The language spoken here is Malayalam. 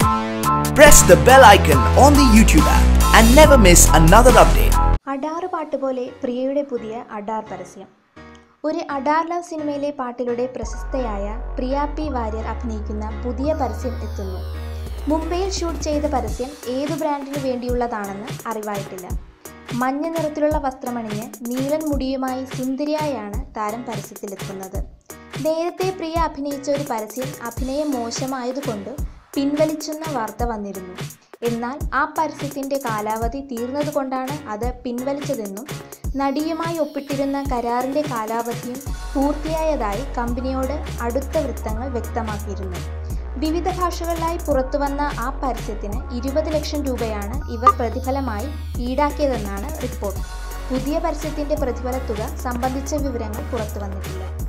Press the bell icon on the YouTube app and never miss another update. അഡാറ് പാട്ട് പോലെ പ്രിയയുടെ പുതിയ അഡാർ പരസ്യം ഒരു അഡാർ ലവ് സിനിമയിലെ പാട്ടിലൂടെ പ്രശസ്തയായ പ്രിയ പി വാര്യർ അഭിനയിക്കുന്ന പുതിയ പരസ്യം എത്തുന്നു മുംബൈയിൽ ഷൂട്ട് ചെയ്ത പരസ്യം ഏതു ബ്രാൻഡിനു വേണ്ടിയുള്ളതാണെന്ന് അറിവായിട്ടില്ല മഞ്ഞ നിറത്തിലുള്ള വസ്ത്രമണിഞ്ഞ് നീലൻ മുടിയുമായി സുന്ദരിയായാണ് താരം പരസ്യത്തിലെത്തുന്നത് നേരത്തെ പ്രിയ അഭിനയിച്ച ഒരു പരസ്യം അഭിനയം മോശമായതുകൊണ്ട് പിൻവലിച്ചെന്ന വാർത്ത വന്നിരുന്നു എന്നാൽ ആ പരസ്യത്തിന്റെ കാലാവധി തീർന്നതുകൊണ്ടാണ് അത് പിൻവലിച്ചതെന്നും നടിയുമായി ഒപ്പിട്ടിരുന്ന കരാറിന്റെ കാലാവധിയും പൂർത്തിയായതായി കമ്പനിയോട് അടുത്ത വൃത്തങ്ങൾ വ്യക്തമാക്കിയിരുന്നു വിവിധ ഭാഷകളിലായി പുറത്തുവന്ന ആ പരസ്യത്തിന് ഇരുപത് ലക്ഷം രൂപയാണ് ഇവർ പ്രതിഫലമായി ഈടാക്കിയതെന്നാണ് റിപ്പോർട്ട് പുതിയ പരസ്യത്തിന്റെ പ്രതിഫല തുക സംബന്ധിച്ച വിവരങ്ങൾ പുറത്തു വന്നിട്ടില്ല